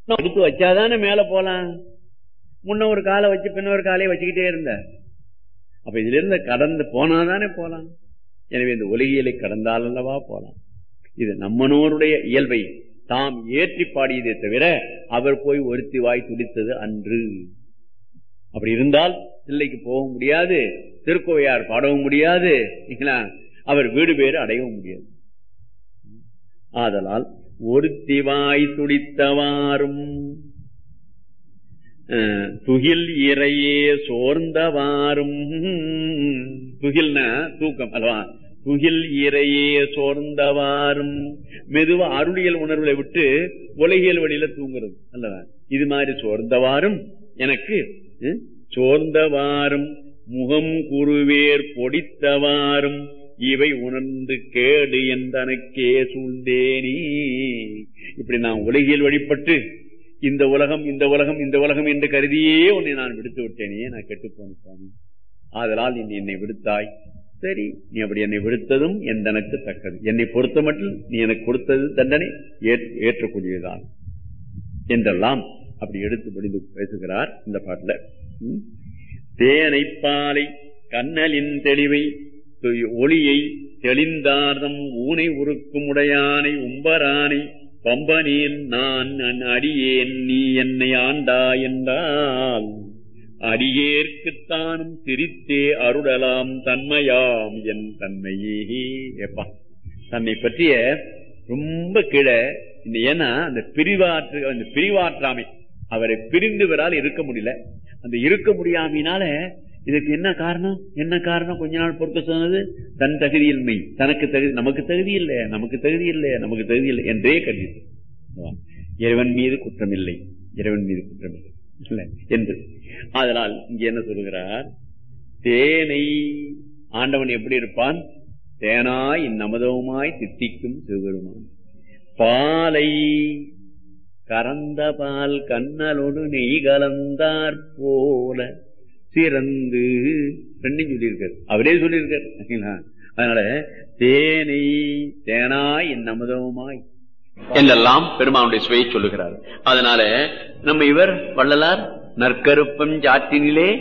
எடுத்து வச்சாதானே மேல போலாம் முன்ன ஒரு காலை வச்சு பின்ன ஒரு காலையை வச்சுக்கிட்டே இருந்த அப்ப இதுல இருந்து கடந்து போனாதானே போலாம் எனவே இந்த ஒலிகியலை கடந்தால் அல்லவா போலாம் இது நம்மனோருடைய இயல்பை தாம் ஏற்றி பாடியதே தவிர அவர் போய் ஒருத்தி வாய் துடித்தது அன்று அப்படி இருந்தால் தில்லைக்கு போக முடியாது திருக்கோவையார் பாடவும் முடியாது அவர் வீடு பேரு அடையவும் முடியாது ஆதலால் ஒருத்தி வாய் துடித்தவாறும் துகில் இறையே சோர்ந்தவாறும் துகில்னா தூக்கம் அல்லவா துகில் இறையே சோர்ந்தவாறும் மெதுவா அருளியல் உணர்வுகளை விட்டு உலகியல் வழியில தூங்குறது அல்லவா இது மாதிரி சோர்ந்தவாறும் எனக்கு சோர்ந்தவாறும் முகம் குருவேர் பொடித்தவாறும் இவை உணர்ந்து கேடு என்றனக்கே சூழ்ந்தேனி இப்படி நான் உலகியல் வழிபட்டு இந்த உலகம் இந்த உலகம் இந்த உலகம் என்று கருதியே உன்னை நான் விடுத்து விட்டேனே நான் கெட்டு போனேன் ஆதலால் நீ என்னை விடுத்தாய் சரி நீ அப்படி என்னை விடுத்ததும் எந்தனக்கு தக்கது என்னை பொறுத்த மட்டும் நீ எனக்கு கொடுத்தது தண்டனை ஏற்றக்கூடியதான் என்றெல்லாம் அப்படி எடுத்து முடிந்து பேசுகிறார் இந்த பாட்டுல தேனை பாலை கண்ணலின் தெளிவை ஒளியை தெளிந்தார்தம் ஊனை உருக்கும் உடையானை உம்பரானை பம்பனேன் நான் அடியேன் நீ என்னை ஆண்டா என்றால் அடியேற்குத்தானும் சிரித்தே அருடலாம் தன்மையாம் என் தன்மையே எப்பா தன்னை பற்றிய ரொம்ப கீழே இந்த ஏன்னா அந்த பிரிவாற்று அந்த பிரிவாற்றாமை அவரை பிரிந்து வரால் இருக்க முடியல அந்த இருக்க முடியாமையினால இதுக்கு என்ன காரணம் என்ன காரணம் கொஞ்ச நாள் பொறுக்க சொன்னது தன் தகுதியின்மை தனக்கு தகுதி நமக்கு தகுதி இல்லை நமக்கு தகுதி இல்லை நமக்கு தகுதி இல்லை என்றே கருதிது இறைவன் மீது குற்றம் இல்லை இறைவன் மீது குற்றம் இல்லை என்று அதனால் இங்க என்ன சொல்லுகிறார் தேனை ஆண்டவன் எப்படி இருப்பான் தேனாய் இந்நமதவுமாய் தித்திக்கும் சிவபெருமான் பாலை கறந்த பால் கண்ணலோடு நெய் கலந்தார் போல சிறந்து ரெண்டையும் சொல்லியிருக்காரு அவரே சொல்லியிருக்காரு அதனால தேனை தேனாய் என் அமுதவுமாய் என்றெல்லாம் பெருமானுடைய சுவையை சொல்லுகிறார் அதனால நம்ம இவர் வள்ளலார் நற்கருப்பம் ஜாற்றினிலே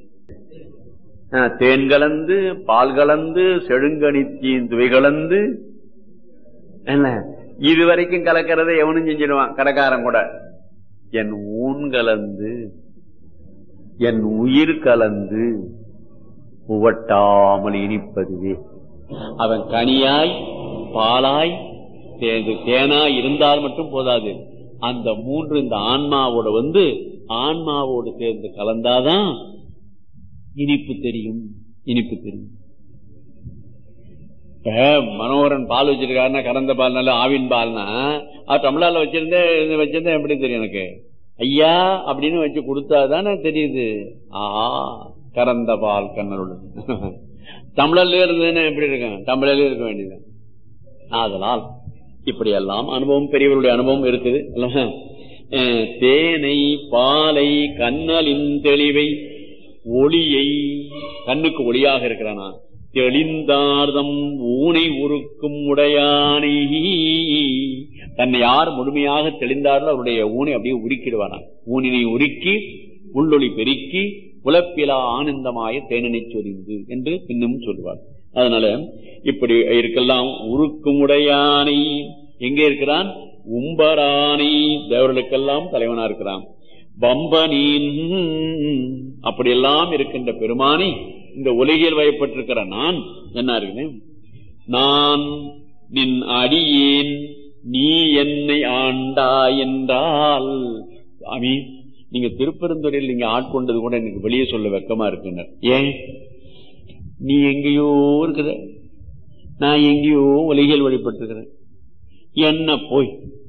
தேன் கலந்து பால் கலந்து செழுங்கணித்தின் துவை கலந்து என்ன இதுவரைக்கும் கலக்கிறத எவனும் செஞ்சிடுவான் கடைக்காரன் கூட என் ஊன் கலந்து என் உயிர் கலந்து உவட்டாமல் இனிப்பதுவே அவன் கனியாய் பாலாய் தேனாய் இருந்தால் மட்டும் போதாது அந்த மூன்று இந்த ஆன்மாவோட வந்து ஆன்மாவோடு சேர்ந்து கலந்தாதான் இனிப்பு தெரியும் இனிப்பு தெரியும் இப்ப மனோகரன் பால் வச்சிருக்காருன்னா கறந்த பால்னால ஆவின் பால்னா அவர் தமிழால வச்சிருந்தேன் வச்சிருந்தேன் எப்படி தெரியும் எனக்கு ஐயா அப்படின்னு வச்சு கொடுத்தாதானே தெரியுது ஆஹா கறந்த பால் கண்ணருடன் தமிழர்ல இருந்ததுன்னா எப்படி இருக்கும் தமிழர்ல இருக்க வேண்டியது அதனால் இப்படி எல்லாம் அனுபவம் பெரியவருடைய அனுபவம் இருக்குது தேனை பாலை கண்ணலின் தெளிவை ஒளியை கண்ணுக்கு ஒளியாக இருக்கிறானா தெளிந்தார்தம் ஊனை உருக்கும் உடையானை தன்னை யார் முழுமையாக தெளிந்தார்களோ அவருடைய ஊனை அப்படியே உருக்கிடுவானா ஊனினை உருக்கி உள்ளொளி பெருக்கி உலப்பிலா ஆனந்தமாய தேனனை சொரிந்து என்று இன்னும் சொல்லுவார் அதனால இப்படி இருக்கலாம் உருக்கும் உடையானை எங்கே இருக்கிறான் உம்பரானை தேவர்களுக்கெல்லாம் தலைவனா இருக்கிறான் பம்பனீன் அப்படியெல்லாம் இருக்கின்ற பெருமானி இந்த உலகில் வயப்பட்டிருக்கிற நான் என்ன இருக்கிறேன் நான் நின் அடியேன் நீ என்னை ஆண்டா என்றால் சாமி நீங்க திருப்பெருந்துறையில் நீங்க ஆட்கொண்டது கூட எனக்கு வெளியே சொல்ல வெக்கமா இருக்குங்க ஏன் நீ எங்கேயோ இருக்கிற நான் எங்கேயோ உலகில் வழிபட்டிருக்கிறேன் என்ன போய்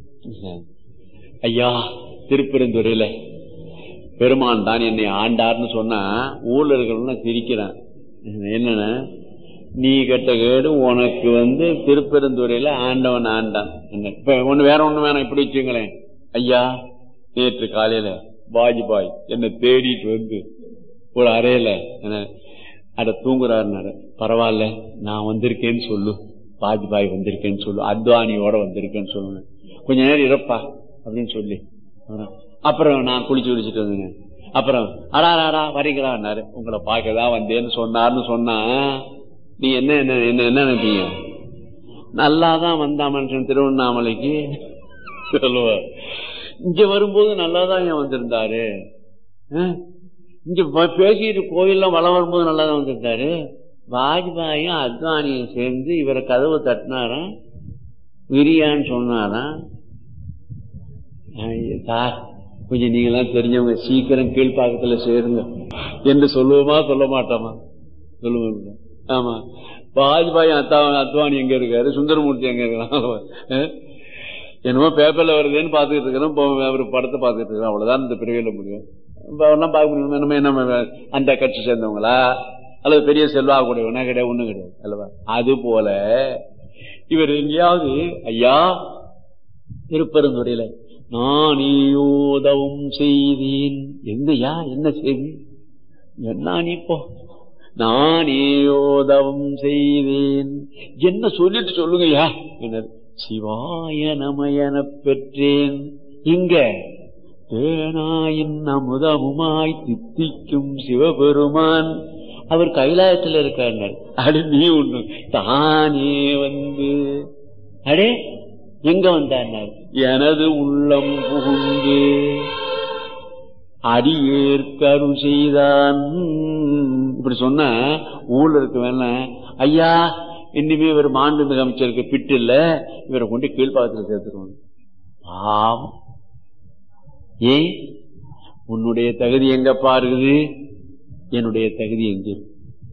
ஐயா திருப்பெருந்துறையில பெருமான் தான் என்னை ஆண்டார்னு சொன்னா ஊர்ல இருக்கிறவங்க சிரிக்கிறான் என்னன்னா நீ கெட்ட கேடு உனக்கு வந்து திருப்பெருந்துறையில ஆண்டவன் ஆண்டான் இப்ப ஒண்ணு வேற ஒண்ணு வேணாம் இப்படி வச்சுங்களேன் ஐயா நேற்று காலையில வாஜ்பாய் என்னை தேடிட்டு வந்து ஒரு அறையில என்ன அட தூங்குறாருனாரு பரவாயில்ல நான் வந்திருக்கேன்னு சொல்லு வாஜ்பாய் வந்திருக்கேன்னு சொல்லு அத்வானியோட வந்திருக்கேன்னு சொல்லணும் கொஞ்ச நேரம் இருப்பா அப்படின்னு சொல்லி அப்புறம் நான் குளிச்சு குளிச்சுட்டு வந்தேங்க அப்புறம் அடா அடா வரீங்களான்னாரு உங்களை பார்க்கதான் வந்தேன்னு சொன்னார்னு சொன்னா நீ என்ன என்ன என்ன என்ன நினைப்பீங்க நல்லாதான் வந்தா மனுஷன் திருவண்ணாமலைக்கு சொல்லுவா இங்க வரும்போது நல்லாதான் ஏன் வந்திருந்தாரு அஹ்? இங்க ப- பேசிட்டு கோயில்லாம் வளம் வரும்போது நல்லாதான் வந்திருந்தாரு வாஜ்பாயும் அத்வானியும் சேர்ந்து இவரை கதவை தட்டினாராம் விரியான்னு சொன்னாராம் ஐய, சார் கொஞ்சம் நீங்களாம் தெரிஞ்சவங்க சீக்கிரம் கீழ்ப்பாக்கத்துல சேருங்க என்று சொல்லுவோமா சொல்ல மாட்டோமா சொல்லுவோம் ஆமா வாஜ்பாய் அத்தா அத்வானி எங்க இருக்காரு சுந்தரமூர்த்தி எங்க இருக்காரு என்னமோ பேப்பர்ல வருதுன்னு பாத்துக்கிட்டு இருக்கிறோம் இப்போ அவர் படத்தை பாத்துக்கிட்டு இருக்கிறோம் அவ்வளவுதான் இந்த பிரிவில முடியும் இப்ப அவர்லாம் பார்க்க முடியும் நம்ம என்ன அந்த கட்சி சேர்ந்தவங்களா அல்லது பெரிய செல்வா கூடியவனா கிடையாது ஒண்ணும் கிடையாது அல்லவா அது போல இவர் எங்கேயாவது ஐயா திருப்பெருந்துறையில நானேயோதவும் செய்தேன் எங்கயா என்ன செய்தி என்ன நீ இப்போ நானேயோதவும் செய்தேன் என்ன சொல்லிட்டு சொல்லுங்கய்யா என்றார். சிவாய நமயன பெற்றேன் இங்க தேனாயின் அமுதமுமாய் தித்திக்கும் சிவபெருமான் அவர் கைலாயத்தில் இருக்கார் அடு நீ ஒண்ணு தானே வந்து அடே எங்க வந்தார் எனது உள்ளம் புகுந்து அடியேற்கருள் செய்தான் இப்படி சொன்ன ஊர்ல இருக்க வேணா ஐயா இனிமே இவர் மாண்புமிகு அமைச்சருக்கு பிட்டு இல்ல இவரை கொண்டு கீழ்பாகத்தில் சேர்த்துருவாங்க பாவம் ஏன் உன்னுடைய தகுதி எங்கப்பா இருக்குது என்னுடைய தகுதி எங்க இருக்கு?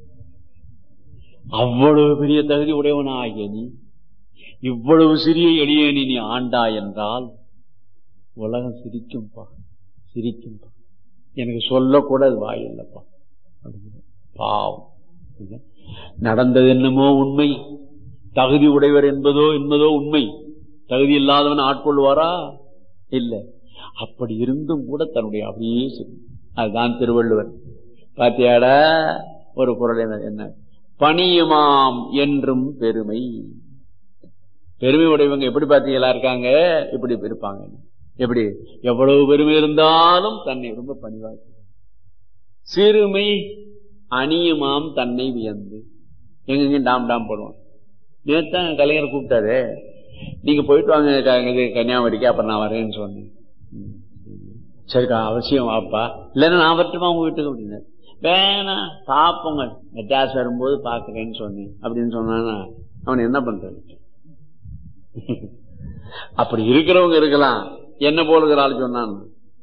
அவ்வளவு பெரிய தகுதி உடையவனா ஆகிய நீ இவ்வளவு சிறிய எளியனி நீ ஆண்டா என்றால் உலகம் சிரிக்கும்பா சிரிக்கும்பா எனக்கு சொல்லக்கூட அது வாய் இல்லப்பா அப்படின்னு. பாவம் இது. நடந்தது என்னமோ உண்மை தகுதி உடையவர் என்பதோ என்பதோ உண்மை தகுதி இல்லாதவன் ஆட்கொள்வாரா இல்ல அப்படி இருந்தும் கூட தன்னுடைய அப்படியே சொல்லு. அதுதான் திருவள்ளுவர் பாத்தியாடா ஒரு குரல் என்ன என்ன பணியுமாம் என்றும் பெருமை பெருமை உடையவங்க எப்படி பாத்தீங்களா இருக்காங்க இப்படி இருப்பாங்க எப்படி எவ்வளவு பெருமை இருந்தாலும் தன்னை ரொம்ப பணிவாக சிறுமை அணியுமாம் தன்னை வியந்து எங்கெங்க டாம் டாம் போடுவான் நேத்தான் கலைஞர் கூப்பிட்டாரு நீங்க போயிட்டு வாங்க க- இது கன்னியாகுமரிக்கு அப்புறம் நான் வரேன்னு சொன்னேன் ம். சரிக்கா அவசியம் வாப்பா இல்லைன்னா நான் வரட்டுமா உங்க வீட்டுக்கு அப்படின்னு வேணாம் பாப்போங்க மெட்ராஸ் வரும்போது பாக்குறேன்னு சொன்னேன் அப்படின்னு சொன்னானா அவன் என்ன பண்றது அப்படி இருக்கிறவங்க இருக்கலாம் என்ன போலுகிற ஆள் சொன்னான்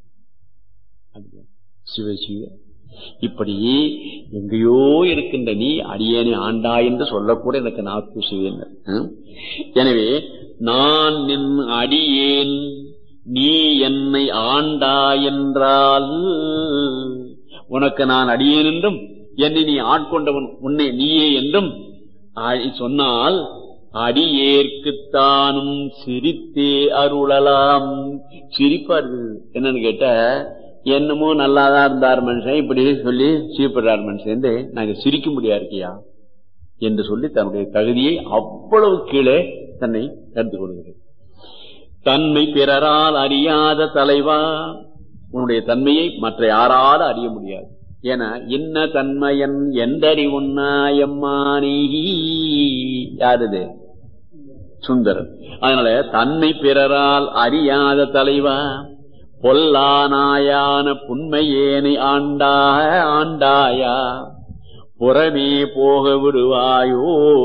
சிவ சிவ இப்படி எங்கேயோ இருக்கின்ற நீ அடியேனை ஆண்டா என்று சொல்லக்கூட எனக்கு நாக்கு சிவேன் எனவே நான் நின் அடியேன் நீ என்னை ஆண்டா என்றால் உனக்கு நான் அடியேன் என்றும் என்னை நீ ஆட்கொண்டவன் உன்னை நீயே என்றும் ஆ- சொன்னால் அடியேற்குத்தானும் சிரித்தே அருளலாம் சிரிப்பா இருக்குது என்னன்னு கேட்டா என்னமோ நல்லாதான் இருந்தார் மனுஷன் இப்படி சொல்லி சீப்படுறார் மனுஷன் நாங்க சிரிக்க முடியா இருக்கியா என்று சொல்லி தன்னுடைய தகுதியை அவ்வளவு கீழே தன்னை கருத்து கொள்கிறது தன்மை பிறரால் அறியாத தலைவா உன்னுடைய தன்மையை மற்ற யாரால அறிய முடியாது என இன்ன தன்மையன் எந்தறி உன்னாயம்மானி யாருது சுந்தரன் அதனால தன்மை பிறரால் அறியாத தலைவா பொல்லானாயான புண்மையேனை ஆண்டா ஆண்டாயா புறமே போக விடுவாயோ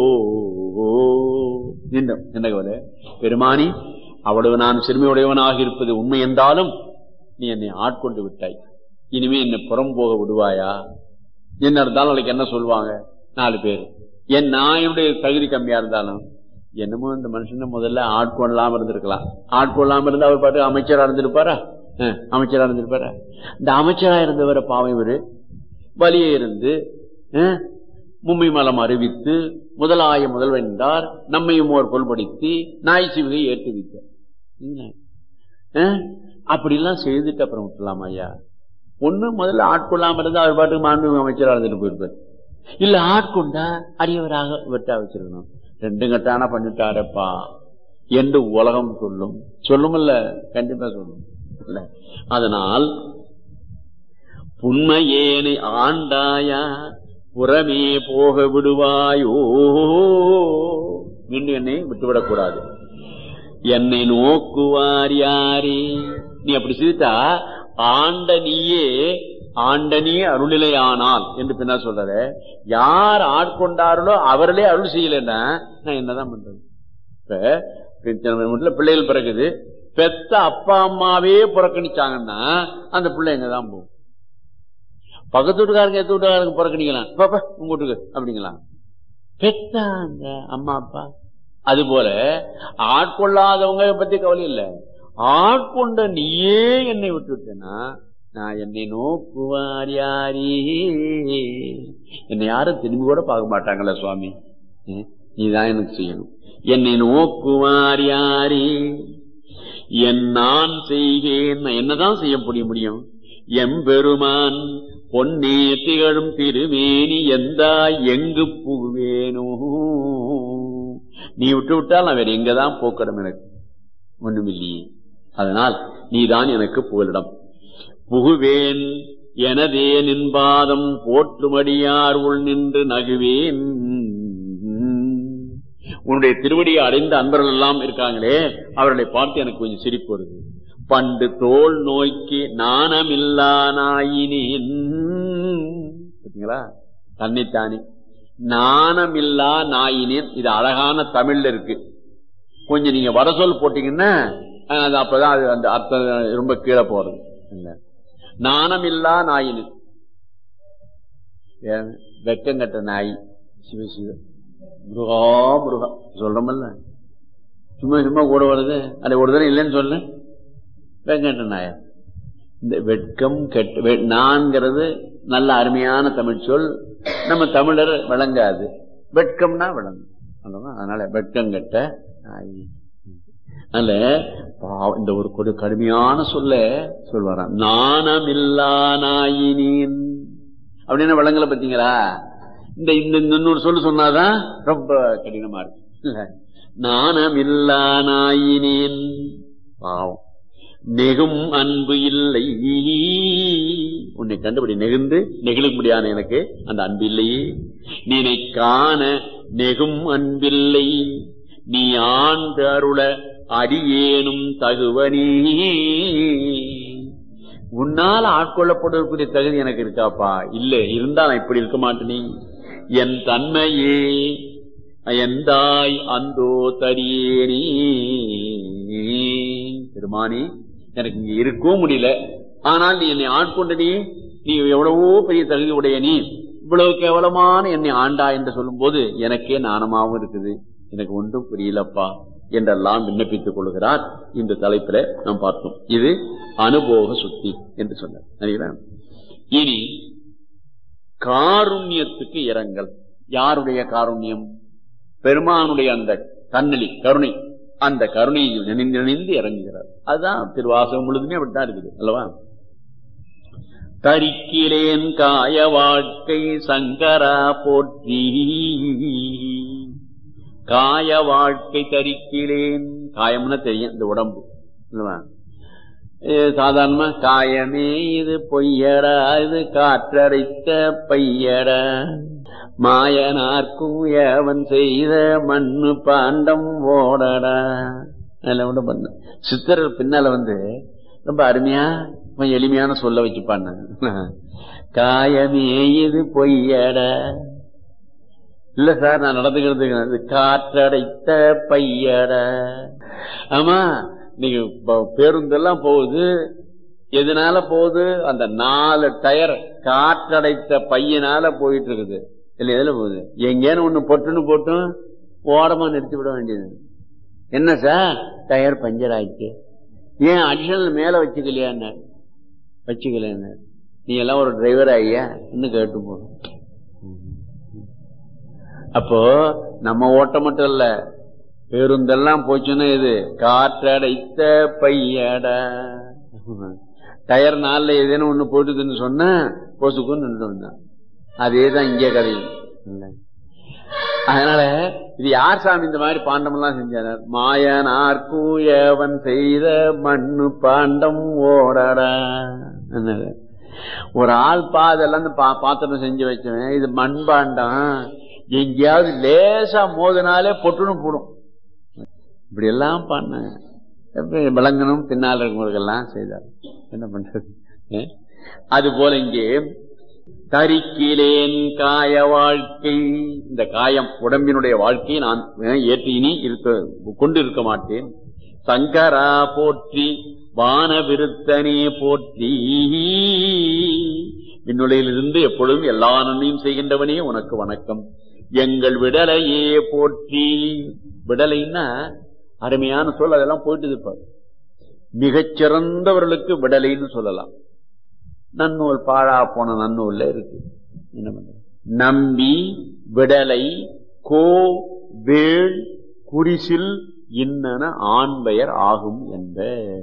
நின்றும் என்ன கவலை பெருமானி அவ்வளவு நான் சிறுமையுடையவனாக இருப்பது உண்மை என்றாலும் நீ என்னை ஆட்கொண்டு விட்டாய் இனிமே என்னை புறம் போக விடுவாயா என்ன இருந்தாலும் நாளைக்கு என்ன சொல்லுவாங்க நாலு பேர் என் நாயுடைய தகுதி கம்மியா இருந்தாலும் என்னமோ இந்த மனுஷனை முதல்ல ஆட்கொள்ளாம இருந்திருக்கலாம் ஆட்கொள்ளாம இருந்தா அவர் பாட்டு அமைச்சரா இருந்திருப்பாரா அஹ், அமைச்சரா இருந்திருப்பாரா இந்த அமைச்சரா இருந்தவரை பாவம் இவரு வலியே இருந்து அஹ், மும்மை மலம் அறிவித்து முதலாய முதல்வன் என்றார் நம்மையும் ஓர் கொள்படுத்தி நாய் சிவிகை ஏற்றுவித்தார் என்ன? அஹ், அப்படிலாம் செய்துட்டு அப்புறம் விட்டுலாம் ஐயா ஒண்ணு முதல்ல ஆட்கொள்ளாம இருந்தா அவர் பாட்டுக்கு மாண்பு அமைச்சரா இருந்துட்டு போயிருப்பார் இல்ல ஆட்கொண்டா அடியவராக வெட்டா வச்சிருக்கணும் ரெண்டு கட்டான பண்ணிட்டாரப்பா என்று உலகம் சொல்லும் சொல்லுமில்ல கண்டிப்பா சொல்லும் இல்ல அதனால் புண்மையேனை ஆண்டாயா புறமே போக விடுவாயோ மீண்டும் என்னை விட்டுவிடக் கூடாது என்னை நோக்குவார் யாரே நீ அப்படி சிரித்தா ஆண்ட நீயே ஆண்ட நீ அருளிலையானால் என்று பின்னா சொல்ற யார் ஆட்கொண்டார்களோ அவர்களே அருள் செய்யலைன்னா நான் என்னதான் பண்றது இப்ப வீட்டுல பிள்ளைகள் பிறகுது பெத்த அப்பா அம்மாவே புறக்கணிச்சாங்கன்னா அந்த பிள்ளை எங்கதான் போகும் பக்கத்து வீட்டுக்காரங்க எத்த வீட்டுக்காரங்க புறக்கணிக்கலாம் பாப்பா உங்க வீட்டுக்கு அப்படிங்களா பெத்த அந்த அம்மா அப்பா அது போல ஆட்கொள்ளாதவங்க பத்தி கவலை இல்லை ஆட்கொண்ட நீயே என்னை விட்டுட்டேன்னா நான் என்னை நோக்குவார் யாரே என்னை யாரும் திரும்பி கூட பார்க்க மாட்டாங்களா சுவாமி நீதான் எனக்கு செய்யணும் என்னை நோக்குவார் யாரே என் நான் செய்கேன் நான் என்னதான் செய்ய முடிய முடியும் எம்பெருமான் பொன்னே திகழும் திருவேணி எந்தா எங்கு புகுவேனோ நீ விட்டு விட்டால் நான் வேற எங்கதான் போக்கணும் எனக்கு ஒண்ணுமில்லையே அதனால் நீதான் எனக்கு புகலிடம் புகுவேன் எனதே நின்பாதம் போற்றுமடியார் உள் நின்று நகுவேன் உன்னுடைய திருவடியை அடைந்த அன்பர்கள் எல்லாம் இருக்காங்களே அவர்களை பார்த்து எனக்கு கொஞ்சம் சிரிப்பு வருது பண்டு தோல் நோய்க்கு நாணமில்லா நாயினேன் பார்த்தீங்களா தன்னைத்தானே நாணமில்லா நாயினேன் இது அழகான தமிழ்ல இருக்கு கொஞ்சம் நீங்க வட சொல் போட்டீங்கன்னா அது அப்பதான் அது அந்த அர்த்தம் ரொம்ப கீழே போறது இல்ல நாணமில்லா நாயினேன் வெக்கங்கட்ட நாய் சிவ சிவ முருகா முருகா சொல்றமல்ல சும்மா சும்மா கூட வருது அது ஒரு தடவை இல்லைன்னு சொல்ல வெங்கட்ட நாயா இந்த வெட்கம் கெட்ட நான்கிறது நல்ல அருமையான தமிழ் சொல் நம்ம தமிழர் விளங்காது வெட்கம்னா விளங்கும் அதனால வெட்கம் கெட்ட நாய் அதனால இந்த ஒரு கொடு கடுமையான சொல்ல சொல்வாராம் நாணமில்லா நாயினேன் அப்படின்னு விளங்கல பாத்தீங்களா இந்த இந்த இன்னொரு சொல்லு சொன்னாதான் ரொம்ப கடினமா இருக்கு நாணமில்லா நாயினேன் பாவம் நெகும் அன்பு இல்லை உன்னை கண்டுபிடி நெகுந்து நெகிழ முடியான எனக்கு அந்த அன்பு இல்லையே நீனை காண நெகும் அன்பில்லை நீ ஆண்டு அருள அடியேனும் தகுவனே உன்னால் ஆட்கொள்ளப்படுவதற்குரிய தகுதி எனக்கு இருக்காப்பா இல்ல இருந்தா நான் இப்படி இருக்க மாட்டேனே என் தன்மையே எந்தாய் அந்தோ தரியேனே பெருமானி எனக்கு இங்க இருக்கவும் முடியல ஆனால் நீ என்னை ஆட்கொண்ட நீ நீ எவ்வளவோ பெரிய தகுதி உடைய நீ இவ்வளவு கேவலமான என்னை ஆண்டா என்று சொல்லும் போது எனக்கே நாணமாவும் இருக்குது எனக்கு ஒன்றும் புரியலப்பா என்றெல்லாம் விண்ணப்பித்துக் கொள்கிறார் இந்த தலைப்பில நாம் பார்த்தோம் இது அனுபோக சுத்தி என்று சொன்னார் இனி காருண்யத்துக்கு இரங்கல் யாருடைய காருண்யம் பெருமானுடைய அந்த கண்ணலி கருணை அந்த கருணையில் நினைந்து நினைந்து இறங்குகிறார் அதுதான் திருவாசகம் முழுதுமே அப்படித்தான் இருக்குது அல்லவா தரிக்கிறேன் காய வாழ்க்கை சங்கரா போற்றி காய வாழ்க்கை தரிக்கிறேன் காயம்னா தெரியும் இந்த உடம்பு இல்லவா சாதாரணமா காயமே இது பொய்யடா இது காற்றடைத்த பையடா மாயனார்க்கும் ஏவன் செய்த மண்ணு பாண்டம் ஓடடா அதெல்லாம் கூட பண்ண சித்தர்கள் பின்னால வந்து ரொம்ப அருமையா கொஞ்சம் எளிமையான சொல்ல வச்சு பண்ணாங்க காயமே இது பொய்யடா இல்ல சார் நான் நடந்துக்கிறது காற்றடைத்த பையட ஆமா நீங்க பேருந்தெல்லாம் போகுது எதனால போகுது அந்த நாலு டயர் காற்றடைத்த பையனால போயிட்டு இருக்குது இல்ல எதுல போகுது எங்கேன்னு ஒண்ணு பொட்டுன்னு போட்டும் ஓரமா நிறுத்தி விட வேண்டியது என்ன சார் டயர் பஞ்சர் ஆயிடுச்சு ஏன் அடிஷனல் மேல வச்சுக்கலையா வச்சுக்கல நீ எல்லாம் ஒரு டிரைவர் ஐயா இன்னும் கேட்டு போகும் அப்போ நம்ம ஓட்டம் மட்டும் இல்ல பேருந்தெல்லாம் போச்சுன்னா இது காற்றடைத்த பையட டயர் நாள்ல ஏதேனும் ஒண்ணு போட்டுதுன்னு சொன்னா பொசுக்குன்னு நின்று அதேதான் இங்கே கதையும் அதனால இது யார் சாமி இந்த மாதிரி பாண்டம் எல்லாம் செஞ்சார் மாயனார் கூயவன் செய்த மண்ணு பாண்டம் ஓடடா என்னது? ஒரு ஆள் பாதெல்லாம் இந்த பா- பாத்திரம் செஞ்சு வச்சவன் இது மண் பாண்டம் எங்கேயாவது லேசா மோதினாலே பொட்டுன்னு போடும் இப்படி எல்லாம் பண்ண எப்படி விளங்கணும் பின்னால் இருக்கிறவங்களுக்கெல்லாம் செய்தார் என்ன பண்றது அஹ்? அது போல இங்கே தரிக்கிலேன் காய வாழ்க்கை இந்த காயம் உடம்பினுடைய வாழ்க்கையை நான் அஹ், ஏற்று இனி இருக்க கொண்டு இருக்க மாட்டேன் சங்கரா போற்றி வான விருத்தனே போற்றி விண்ணுலையிலிருந்து எப்பொழுதும் எல்லா நன்மையும் செய்கின்றவனே உனக்கு வணக்கம் எங்கள் விடலையே போற்றி விடலைன்னா அருமையான சொல் அதெல்லாம் போயிட்டு இருப்பார் மிகச் சிறந்தவர்களுக்கு விடலைன்னு சொல்லலாம் நன்னூல் பாழா போன நன்னூல்ல இருக்கு என்ன பண்றது நம்பி விடலை கோ வேள் குடிசில் இன்னன ஆண் பெயர் ஆகும் என்ப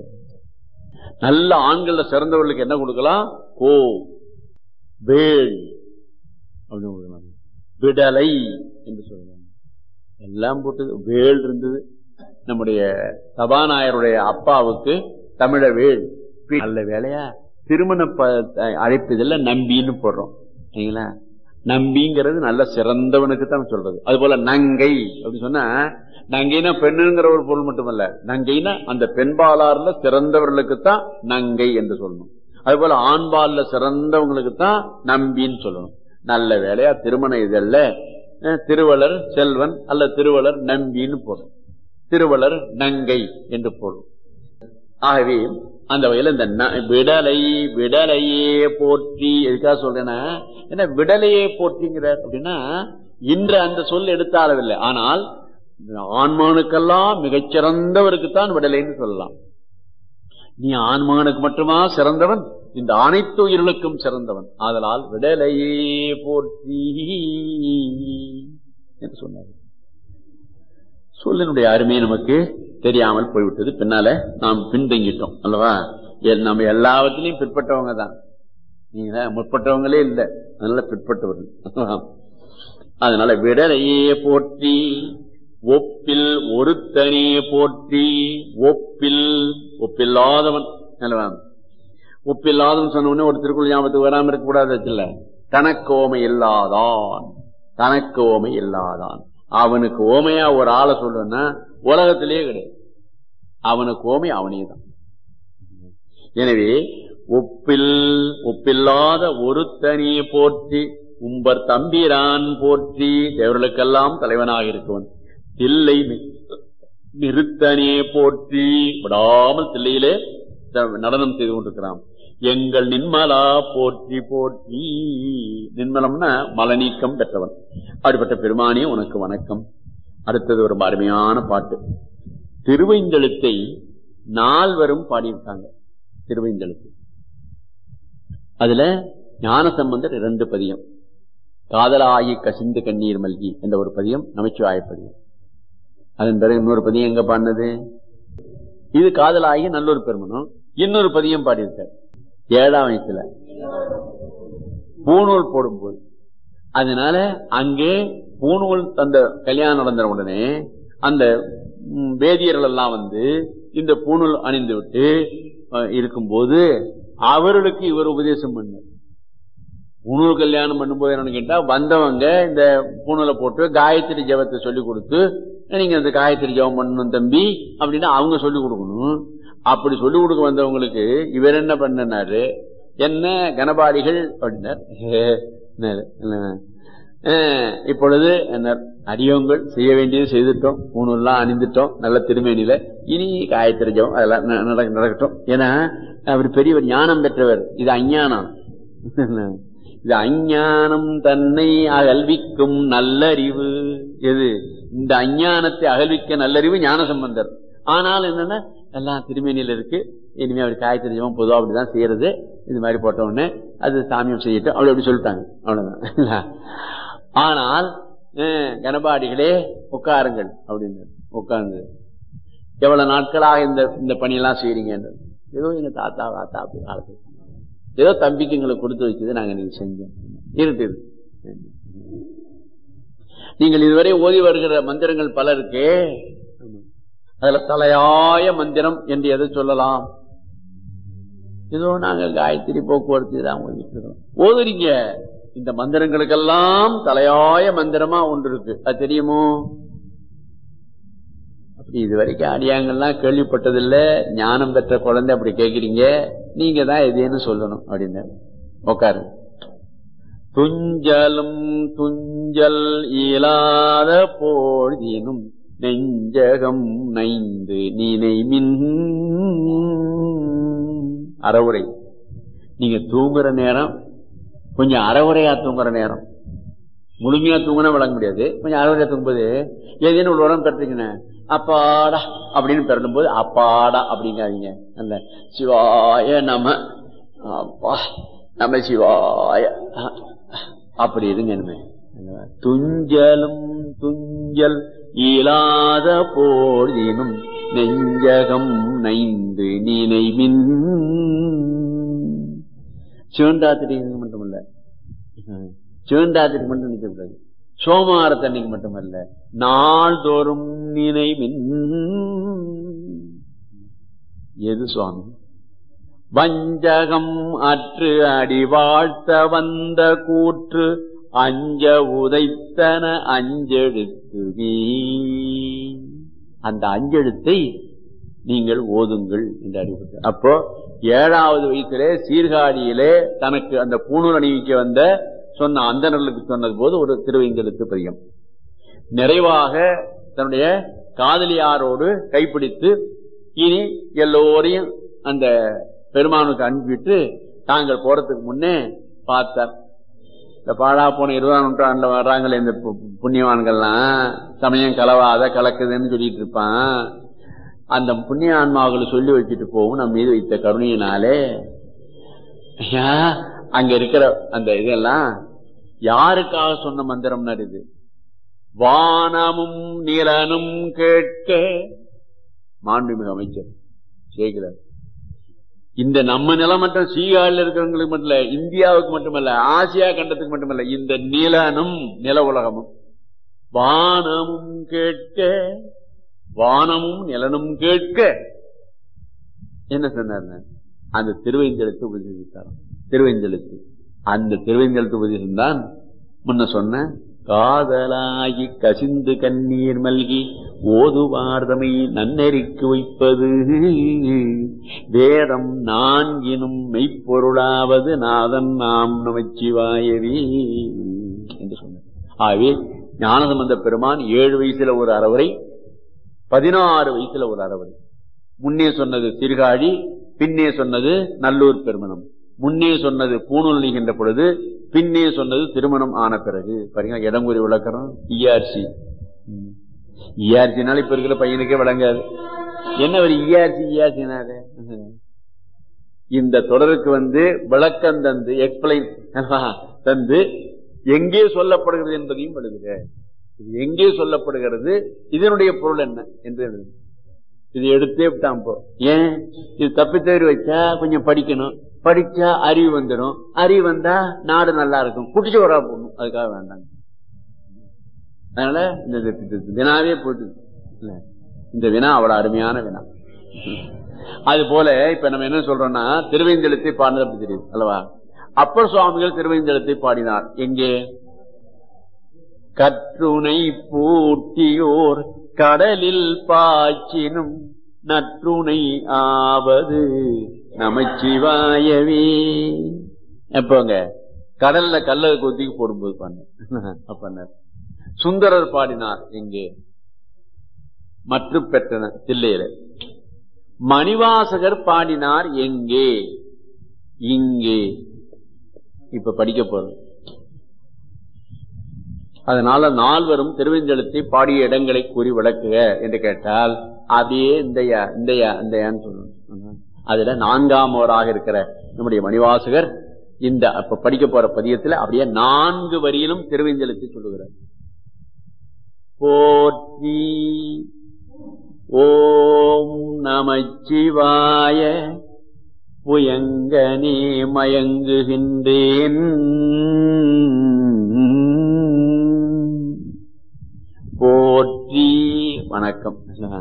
நல்ல ஆண்கள்ல சிறந்தவர்களுக்கு என்ன கொடுக்கலாம் கோ வேள் அப்படின்னு கொடுக்கலாம் விடலை என்று சொல்லலாம் எல்லாம் போட்டு வேள் இருந்தது நம்முடைய சபாநாயருடைய அப்பாவுக்கு தமிழ வேள் நல்ல வேலையா திருமண ப- அழைப்பதில் நம்பின்னு போடுறோம் சரிங்களா நம்பிங்கிறது நல்ல சிறந்தவனுக்கு தான் சொல்றது அது போல நங்கை அப்படி சொன்னா நங்கைனா பெண்ணுங்கிற ஒரு பொருள் மட்டுமல்ல நங்கைனா அந்த பெண்பாலார்ல சிறந்தவர்களுக்கு தான் நங்கை என்று சொல்லணும் அது போல ஆண்பால்ல சிறந்தவங்களுக்கு தான் நம்பின்னு சொல்லணும் நல்ல வேலையா திருமண இதழ்ல அஹ், திருவளர் செல்வன் அல்ல திருவளர் நம்பின்னு போடும் திருவளர் நங்கை என்று போடும் ஆகவே அந்த வகையில இந்த ந- விடலை விடலையே போற்றி எதுக்காக சொல்றேன்னா என்ன விடலையே போற்றிங்கிறார் அப்படின்னா இன்று அந்த சொல் எடுத்த அளவில்லை ஆனால் ஆண்மானுக்கெல்லாம் மிகச்சிறந்தவருக்கு தான் விடலைன்னு சொல்லலாம் நீ ஆண்மகனுக்கு மட்டுமா சிறந்தவன் இந்த அனைத்து உயிர்களுக்கும் சிறந்தவன் ஆதலால் விடலையே போற்றி என்று சொன்னார் சொல்லினுடைய அருமை நமக்கு தெரியாமல் போய்விட்டது பின்னால நாம் பின்தங்கிட்டோம் அல்லவா எல்- நம்ம எல்லாவற்றிலையும் பிற்பட்டவங்க தான் நீங்க முற்பட்டவங்களே இல்லை அதனால பிற்பட்டவர்கள் அதனால விடலையே போற்றி ஒப்பில் ஒருத்தனே போற்றி ஒப்பில் ஒப்பில்லாதவன் அல்லவா ஒப்பில்லாதவன் சொன்ன உடனே ஒரு திருக்குறள் ஞாபகத்துக்கு வராம இருக்க கூடாது இல்ல தனக்கு ஓமை இல்லாதான் தனக்கு ஓமை இல்லாதான் அவனுக்கு ஓமையா ஒரு ஆளை சொல்லுன்னா உலகத்திலேயே கிடையாது அவனுக்கு ஓமை அவனே தான் எனவே ஒப்பில் ஒப்பில்லாத ஒருத்தனியை போற்றி உம்பர் தம்பிரான் போற்றி தேவர்களுக்கெல்லாம் தலைவனாக இருக்கவன் தில்லை நி- நிறுத்தனே போற்றி விடாமல் தில்லையிலே த- நடனம் செய்து கொண்டிருக்கிறான் எங்கள் நின்மலா போற்றி போற்றி நின்மலம்னா மலநீக்கம் பெற்றவன் அப்படிப்பட்ட பெருமானே உனக்கு வணக்கம் அடுத்தது ஒரு அருமையான பாட்டு திருவைந்தெழுத்தை நால்வரும் பாடியிருக்காங்க திருவைந்தெழுத்து அதுல ஞானசம்பந்தர் இரண்டு பதியம் காதலாயி கசிந்து கண்ணீர் மல்கி என்ற ஒரு பதியம் நமச்சிவாய பதியம் அதன் பிறகு இன்னொரு பதியம் எங்க பாடினது இது காதலாகி நல்லொரு பெருமனும் இன்னொரு பதியம் பாடியிருக்கார் ஏழாம் வயசுல பூணூல் போடும்போது அதனால அங்கே பூணூல் அந்த கல்யாணம் நடந்த உடனே அந்த ம், வேதியர்கள் எல்லாம் வந்து இந்த பூணூல் அணிந்து விட்டு அஹ், இருக்கும்போது அவர்களுக்கு இவர் உபதேசம் பண்ணார் பூணூல் கல்யாணம் பண்ணும்போது என்னன்னு கேட்டா வந்தவங்க இந்த பூணூலை போட்டு காயத்ரி ஜபத்தை சொல்லி கொடுத்து நீங்க இந்த காயத்ரி ஜபம் பண்ணணும் தம்பி அப்படின்னு அவங்க சொல்லி கொடுக்கணும் அப்படி சொல்லி கொடுக்க வந்தவங்களுக்கு இவர் என்ன பண்ணனாரு என்ன கனபாடிகள் அப்படின்னார் என்னது, என்ன, அஹ், இப்பொழுது என்ன அடியோங்கள் செய்ய வேண்டியது செய்துட்டோம் பூணூல்லாம் அணிந்துட்டோம் நல்ல திருமேனியில இனி காயத்ரி ஜபம் அதெல்லாம் ந- நடக்க- நடக்கட்டும் ஏன்னா அவர் பெரியவர் ஞானம் பெற்றவர் இது அஞ்ஞானம் இது அஞ்ஞானம் தன்னை அகல்விக்கும் நல்லறிவு எது இந்த அஞ்ஞானத்தை அகல்விக்க நல்லறிவு ஞான சம்பந்தர் ஆனால் என்னன்னா எல்லாம் திருமேனியில இருக்கு இனிமே அவர் காயத்ரி ஜபம் பொதுவா அப்படிதான் செய்யறது இது மாதிரி போட்ட உடனே அது சாமியம் செய்யட்டும் அப்படி அப்படி சொல்லிட்டாங்க அவ்வளவுதான் ஆனால் அஹ், கனபாடிகளே உட்காருங்கள் அப்படின்னு உட்கார்ந்து எவ்வளவு நாட்களாக இந்த இந்த பணியெல்லாம் செய்யறீங்க ஏதோ எங்க தாத்தா தாத்தா அப்படி காலத்து ஏதோ தம்பிக்கு எங்களுக்கு கொடுத்து வச்சது நாங்க நீங்க செஞ்சோம் இருக்கு இருக்கு. நீங்கள் இதுவரை ஓதி வருகிற மந்திரங்கள் பல இருக்கு அதுல தலையாய மந்திரம் என்று எதை சொல்லலாம் ஏதோ நாங்க காயத்ரி போக்குவரத்து தான் ஓதிட்டு இருக்கோம் ஓதுறீங்க இந்த மந்திரங்களுக்கெல்லாம் தலையாய மந்திரமா ஒன்று இருக்கு அது தெரியுமோ அப்படி இது வரைக்கும் அடியாங்கள்லாம் கேள்விப்பட்டதில்ல ஞானம் பெற்ற குழந்தை அப்படி கேக்குறீங்க நீங்க தான் எதுன்னு சொல்லணும் அப்படின்னு உட்காரு துஞ்சலும் துஞ்சல் இயலாத போழ்தினும் நெஞ்சகம் நைந்து நினைமின் அறவுரை நீங்க தூங்குற நேரம் கொஞ்சம் அறவுரையா தூங்குற நேரம் முழுமையா தூங்கினா விளங்க முடியாது கொஞ்சம் அறவுரையா தூங்கும்போது ஏதேனும் ஒரு உடம்பு பெற்றுக்கின அப்பாடா அப்படின்னு பெறணும் போது அப்பாடா அப்படிங்காதீங்க அல்ல சிவாய நம அப்பா நம சிவாய அப்படி இருங்க இனிமே துஞ்சலும் துஞ்சல் இயலாத போதினும் நெஞ்சகம் நைந்து நினைவின் சிவந்தாத்திரிக்கு மட்டுமல்ல சிவந்தாத்திரிக்கு மட்டும் நினைக்கக்கூடாது சோமாரத்தன்னைக்கு மட்டுமல்ல நாள்தோறும் நினைவின் எது சுவாமி வஞ்சகம் அற்று அடி வாழ்த்த வந்த கூற்று அஞ்ச உதைத்தன அஞ்செழுத்து அந்த அஞ்செழுத்தை நீங்கள் ஓதுங்கள் என்று அறிவித்து அப்போ ஏழாவது வயசிலே சீர்காழியிலே தனக்கு அந்த பூணூல் அணிவிக்க வந்த சொன்ன அந்தனர்களுக்கு சொன்னது போது ஒரு திருவைந்தெழுத்து பிரியம் நிறைவாக தன்னுடைய காதலியாரோடு கைப்பிடித்து இனி எல்லோரையும் அந்த பெருமானுக்கு அனுப்பிவிட்டு தாங்கள் போறதுக்கு முன்னே பார்த்தார் இந்த பாழா போன இருபதாம் நூற்றாண்டுல வர்றாங்களே இந்த புண்ணியவான்கள்லாம் சமயம் கலவாத கலக்குதுன்னு சொல்லிட்டு இருப்பான் அந்த புண்ணிய ஆன்மாவுகளை சொல்லி வச்சுட்டு போகும் நம்ம மீது வைத்த கருணையினாலே அங்க இருக்கிற அந்த இதெல்லாம் யாருக்காக சொன்ன மந்திரம்னா இது வானமும் நிலனும் கேட்க மாண்புமிகு அமைச்சர் சேகரார் இந்த நம்ம நிலம் மட்டும் சீகாழில் இருக்கிறவங்களுக்கு மட்டும் இல்ல இந்தியாவுக்கு மட்டுமல்ல ஆசியா கண்டத்துக்கு மட்டுமல்ல இந்த நிலனும் நில உலகமும் வானமும் கேட்க வானமும் நிலனும் கேட்க என்ன சொன்னார் அந்த திருவைந்தெழுத்து உபதேசித்தாராம் திருவைந்தெழுத்து அந்த திருவைந்தெழுத்து உபதேசம் தான் முன்ன சொன்ன காதலாகி கசிந்து கண்ணீர் மல்கி ஓதுவார்தமை நன்னெறிக்கு வைப்பது வேதம் நான்கினும் மெய்ப்பொருளாவது நாதன் நாம் நமச்சிவாயவே என்று சொன்னார் ஆகவே ஞானசம்பந்த பெருமான் ஏழு வயசுல ஒரு அறவுரை பதினாறு வயசுல ஒரு அறவுரை முன்னே சொன்னது சீர்காழி பின்னே சொன்னது நல்லூர் பெருமணம் முன்னே சொன்னது பூணூல் நீகின்ற பொழுது பின்னே சொன்னது திருமணம் ஆன பிறகு பாருங்க இடங்குறி விளக்கறம் இஆர்சி இஆர்சினால இப்ப இருக்கிற பையனுக்கே விளங்காது என்ன ஒரு இஆர்சி இஆர்சினாரு இந்த தொடருக்கு வந்து விளக்கம் தந்து எக்ஸ்பிளைன் தந்து எங்கே சொல்லப்படுகிறது என்பதையும் எழுதுக இது எங்கே சொல்லப்படுகிறது இதனுடைய பொருள் என்ன என்று எழுது இது எடுத்தே விட்டான் போ ஏன் இது தப்பி தவறி வச்சா கொஞ்சம் படிக்கணும் படிச்சா அறிவு வந்துடும் அறிவு வந்தா நாடு நல்லா இருக்கும் குடிச்சு வரா போடணும் அதுக்காக வேண்டாங்க அதனால இந்த வினாவே போட்டு இந்த வினா அவ்வளவு அருமையான வினா அது போல இப்ப நம்ம என்ன சொல்றோம்னா திருவேந்தெழுத்தை பாடினது அப்படி தெரியுது அல்லவா அப்பர் சுவாமிகள் திருவேந்தெழுத்தை பாடினார் எங்கே கற்றுனை பூட்டியோர் கடலில் பாய்ச்சினும் நற்றுணை ஆவது நமச்சிவாயவே எப்போங்க கடல்ல கல்ல கொத்தி போடும்போது பண்ண அப்ப சுந்தரர் பாடினார் எங்கே மற்ற பெற்றன தில்லையில மணிவாசகர் பாடினார் எங்கே இங்கே இப்ப படிக்க போறோம் அதனால நால்வரும் திருவெஞ்சலத்தை பாடிய இடங்களை கூறி விளக்குக என்று கேட்டால் அப்படியே இந்தையா இந்தையா இந்தையான்னு சொல்லணும் அதுல நான்காமவராக இருக்கிற நம்முடைய மணிவாசகர் இந்த அப்ப படிக்க போற பதியத்துல அப்படியே நான்கு வரியிலும் திருவெஞ்சலத்தை சொல்லுகிறார் போற்றி ஓம் நமச்சிவாய புயங்கனே மயங்குகின்றேன் வணக்கம்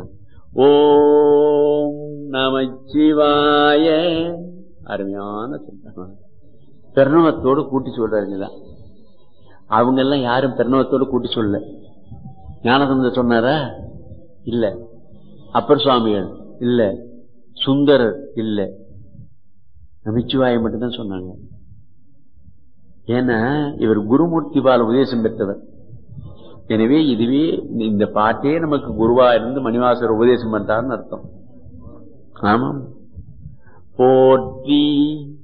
ஓம் நமச்சிவாய அருமையான சிந்தனை பிரணவத்தோடு கூட்டி சொல்றாருங்களா அவங்க எல்லாம் யாரும் பிரணவத்தோடு கூட்டி சொல்லல ஞானசந்தர் சொன்னாரா இல்ல அப்பர் சுவாமிகள் இல்ல சுந்தரர் இல்ல நமச்சிவாய மட்டும்தான் சொன்னாங்க ஏன்னா இவர் குருமூர்த்தி பால உபதேசம் பெற்றவர் எனவே இதுவே இந்த பாட்டே நமக்கு குருவா இருந்து மணிவாசர் உபதேசம் பண்றாருன்னு அர்த்தம் ஆமாம் போற்றி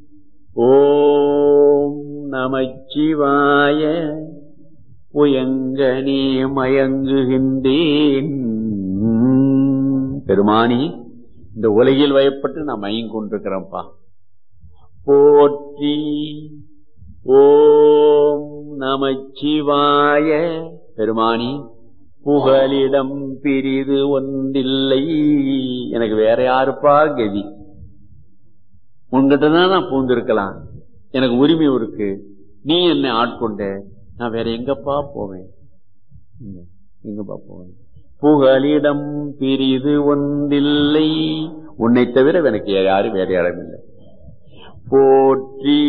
ஓம் நமச்சிவாய புயங்கனே மயங்குகின்றேன் பெருமானி இந்த உலகில் வயப்பட்டு நான் மயங்கி கொண்டிருக்கிறேன்ப்பா போற்றி ஓம் நமச்சிவாய பெருமானி புகலிடம் பிரிது ஒன்றில்லை எனக்கு வேற யாருப்பா கதி உங்ககிட்டதான் நான் பூந்திருக்கலாம் எனக்கு உரிமை இருக்கு நீ என்னை ஆட்கொண்ட நான் வேற எங்கப்பா போவேன் எங்கப்பா போவேன் புகலிடம் பிரிது ஒன்றில்லை உன்னை தவிர எனக்கு யாரும் வேற யாரும் இல்லை போற்றி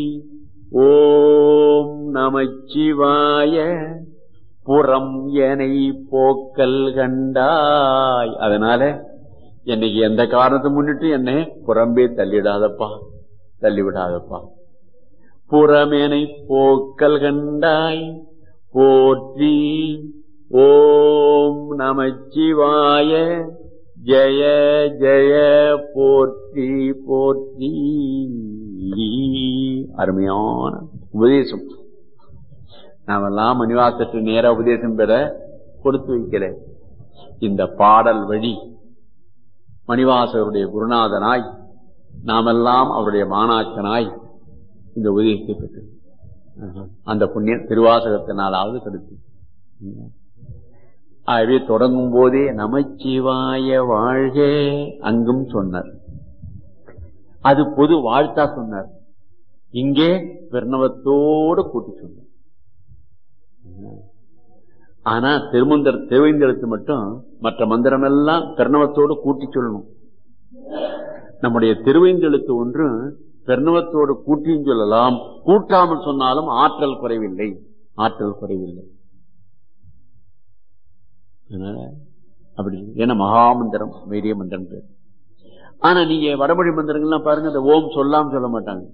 ஓம் நமச்சிவாய புறம் எனை போக்கல் கண்டாய் அதனால என்னைக்கு எந்த காரணத்தை முன்னிட்டு என்னை புறம்பே தள்ளிடாதப்பா தள்ளிவிடாதப்பா புறமேனை போக்கல் கண்டாய் போற்றி ஓம் நமச்சிவாய ஜய ஜய போற்றி போற்றி அருமையான உபதேசம் நாமெல்லாம் மணிவாசற்று நேர உபதேசம் பெற கொடுத்து வைக்கல இந்த பாடல் வழி மணிவாசகருடைய குருநாதனாய் நாமெல்லாம் அவருடைய மாணாக்கனாய் இந்த உதயத்தை பெற்று அந்த புண்ணிய திருவாசகத்தினாலாவது கருத்து ஆகவே தொடங்கும் போதே நமச்சிவாய வாழ்க அங்கும் சொன்னார் அது பொது வாழ்த்தா சொன்னார் இங்கே பிரணவத்தோடு கூட்டி சொன்னார் ஆனா திருமந்திர திருவைந்தெழுத்து மட்டும் மற்ற மந்திரம் எல்லாம் பிரணவத்தோடு கூட்டி சொல்லணும் நம்முடைய திருவைந்தெழுத்து ஒன்று பெருணவத்தோடு கூட்டியும் சொல்லலாம் கூட்டாமல் சொன்னாலும் ஆற்றல் குறைவில்லை ஆற்றல் குறைவில்லை அப்படி ஏன்னா மகாமந்திரம் வீரிய மந்திரம் பேர் ஆனா நீங்க வடமொழி மந்திரங்கள்லாம் பாருங்க இந்த ஓம் சொல்லாம சொல்ல மாட்டாங்க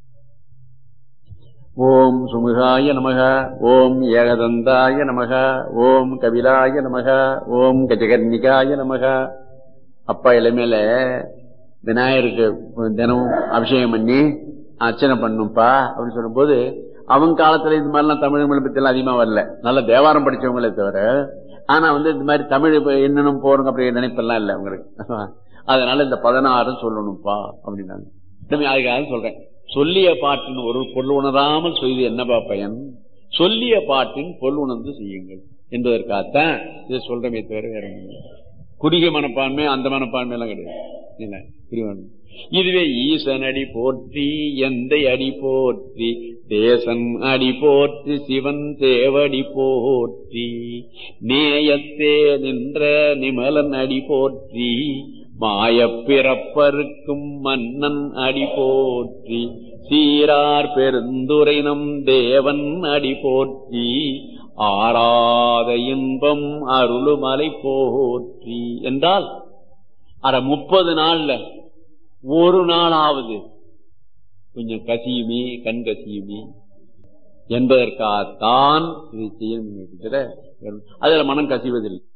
ஓம் சுமுகாய நமக ஓம் ஏகதந்தாய நமக ஓம் கபிலாய நமக ஓம் கஜகர்ணிகாய நமக அப்பா இளமையில விநாயகருக்கு தினமும் அபிஷேகம் பண்ணி அர்ச்சனை பண்ணும்பா அப்படின்னு சொல்லும்போது அவங்க காலத்துல இந்த மாதிரிலாம் தமிழ் மொழி பத்தி எல்லாம் அதிகமா வரல நல்ல தேவாரம் படிச்சவங்களே தவிர ஆனா வந்து இந்த மாதிரி தமிழ் என்னன்னு போறோங்க அப்படி நினைப்பெல்லாம் இல்லை உங்களுக்கு அதனால இந்த பதினாறு சொல்லணும்ப்பா அப்படின்னாங்க அதுக்காக சொல்றேன் சொல்லிய பாட்டின் ஒரு பொருள் உணராமல் செய்து என்னப்பா பயன் சொல்லிய பாட்டின் பொருள் உணர்ந்து செய்யுங்கள் என்பதற்காகத்தான் இதை சொல்றமே தவிர வேற குறுகிய மனப்பான்மை அந்த மனப்பான்மை எல்லாம் கிடையாது இதுவே ஈசன் அடி போற்றி எந்த அடி போற்றி தேசன் அடி போற்றி சிவன் தேவடி போற்றி நேயத்தே நின்ற நிமலன் அடி போற்றி மாய பிறப்பருக்கும் மன்னன் அடி போற்றி சீரார் பெருந்துரைனம் தேவன் அடி போற்றி ஆறாத இன்பம் அருளுமலை போற்றி என்றால் அட முப்பது நாள்ல ஒரு நாளாவது கொஞ்சம் கசியுமே கண் கசியுமே என்பதற்காகத்தான் இதை செய்ய அதுல மனம் கசிவதில்லை